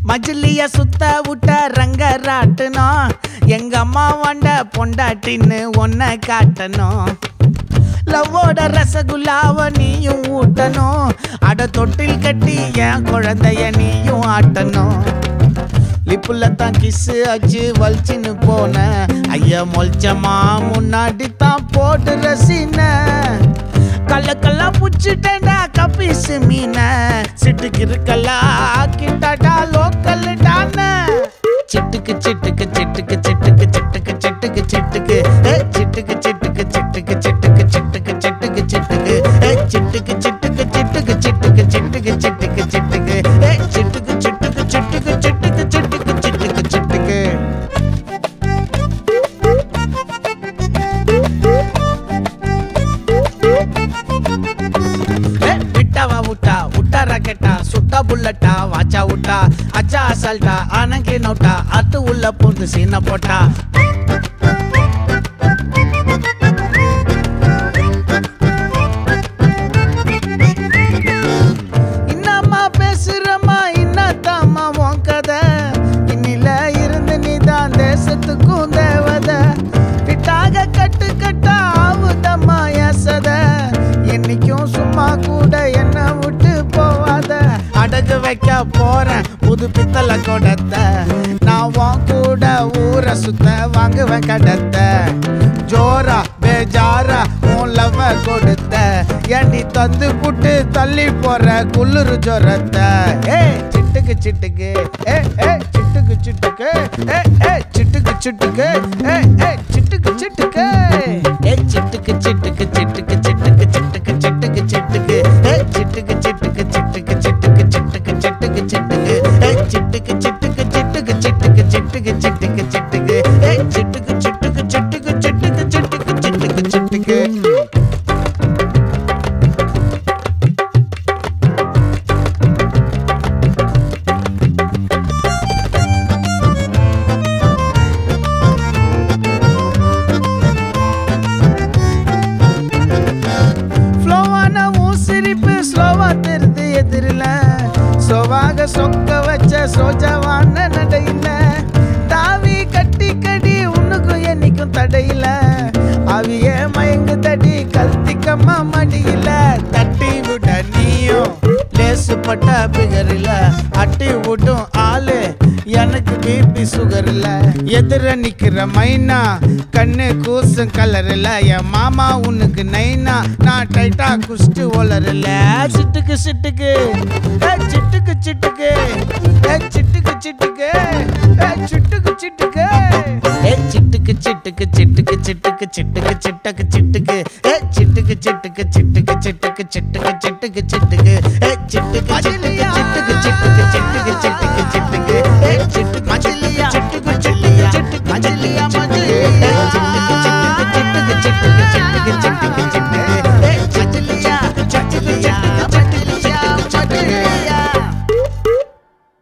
மஜிலிய சுத்த விட்ட ரங்கராட்டணும் எங்க அம்மா வண்ட பொண்டாட்டின்னு ஒன்ன காட்டணும் லவ்வோட ரசகுல்லாவ நீயும் ஊட்டணும் அட தொட்டில் கட்டி என் குழந்தைய நீயும் ஆட்டணும் லிப்புல தான் கிஸ்ஸு அச்சு வலிச்சுன்னு போன ஐயா மொல்ச்சமா முன்னாடி தான் போட்டு ரசின கல்ல கல்லா புடிச்சிட்டேன்டா கப்பீசு மீன சிட்டுக்கு இருக்கல்லா கிட்டடா லோக்கல் டான சிட்டுக்கு சிட்டுக்கு சிட்டுக்கு சிட்டுக்கு சிட்டுக்கு சிட்டுக்கு சிட்டுக்கு ஏ, சிட்டுக்கு சிட்டுக்கு சிட்டுக்கு சிட்டுக்கு சிட்டுக்கு சிட்டுக்கு சிட்டுக்கு ஏ, சிட்டுக்கு சிட்டுக்கு சிட்டுக்கு சிட்டுக்கு சிட்டுக்கு சிட்டுக்கு சிட்டுக்கு ஏ, சிட்டுக்கு சிட்டுக்கு சிட்டுக்கு சிட்டுக்கு சிட்டுக்கு சிட்டுக்கு சிட்டுக்கு ஏ, விட்டாவா விட்டா விட்டா ராக்கெட்டா சுட்டா புல்லட்டா வாச்சா விட்டா அச்சா அசால்ட்டா ஆனங்கே நோட்டா அத்து உள்ள பூந்து சீன போட்டா இன்னம்மா பேசுறம்மா இன்னத்தாம்மா உன் கதை இன்னில இருந்து நீதான் தேசத்துக்கும் தேவத விட்டாக கட்டு கட்டா ஆவுதம்மா எசத என்னைக்கும் சும்மா கூட என்ன விட்டு போவாத அடகு வைக்க போறேன் புது பித்தளை கொடத்த நான் உன் கூட ஊரை சுத்த வாங்குவேன் கடத்த ஜோரா பேஜாரா உன் லவ கொடுத்த ஏண்டி தந்து புட்டு தள்ளி போற குளிரு ஜொரத்த ஏ சிட்டுக்கு சிட்டுக்கு ஏ ஏ சிட்டுக்கு சிட்டுக்கு ஏ ஏ சிட்டுக்கு சிட்டுக்கு ஏ ஏ சிட்டுக்கு சிட்டுக்கு ஏ சிட்டுக்கு சிட்டுக்கு சிட்டுக்கு சிட்டுக்கு சிட்டுக்கு சிட்டுக்கு சிட்டுக்கு ஏ சிட்டுக்கு சிட்டுக்கு சிட்டுக்கு சிட்டுக்கு சிட்டுக்கு சிட்டுக்கு சிட்டுக்கு ஏ சிட்டுக்கு சிட்டுக்கு சிட்டுக்கு சிட்டுக்கு சிட்டுக்கு சிட்டுக்கு சிட்டுக்கு ஏ சிட்டுக்கு சிட்டுக்கு சிட்டுக்கு சிட்டுக்கு சிட்டுக்கு சிட்டுக்கு சிட்டுக்கு ஃப்ளோவான உன் சிரிப்பு ஸ்லோவா தெரிது எதிரில சோவாக சொக்க வச்ச சோஜாவான நடையில தாவி கட்டி கடி உனக்கும் என்னைக்கும் தடையில அவிய மயங்கு தடி கல்திக்கம்மா மடியில தட்டி விட நீயும் லேசுப்பட்ட பிகரில அட்டி விடும் ஆளு எனக்கு பிபி சுகர் இல்ல எதிர நிக்கிற மைனா கண்ணு கூசும் கலர் இல்ல என் மாமா உனக்கு நைனா நான் டைட்டா குஸ்டு ஒலர் இல்ல சிட்டுக்கு சிட்டுக்கு ஏ, சிட்டுக்கு சிட்டுக்கு ஏ, சிட்டுக்கு சிட்டுக்கு ஏ, சிட்டுக்கு சிட்டுக்கு ஏ, சிட்டுக்கு சிட்டுக்கு சிட்டுக்கு சிட்டுக்கு சிட்டுக்கு சிட்டுக்கு சிட்டுக்கு ஏ, சிட்டுக்கு சிட்டுக்கு சிட்டுக்கு சிட்டுக்கு சிட்டுக்கு சிட்டுக்கு சிட்டுக்கு ஏ, சிட்டுக்கு சிட்டுக்கு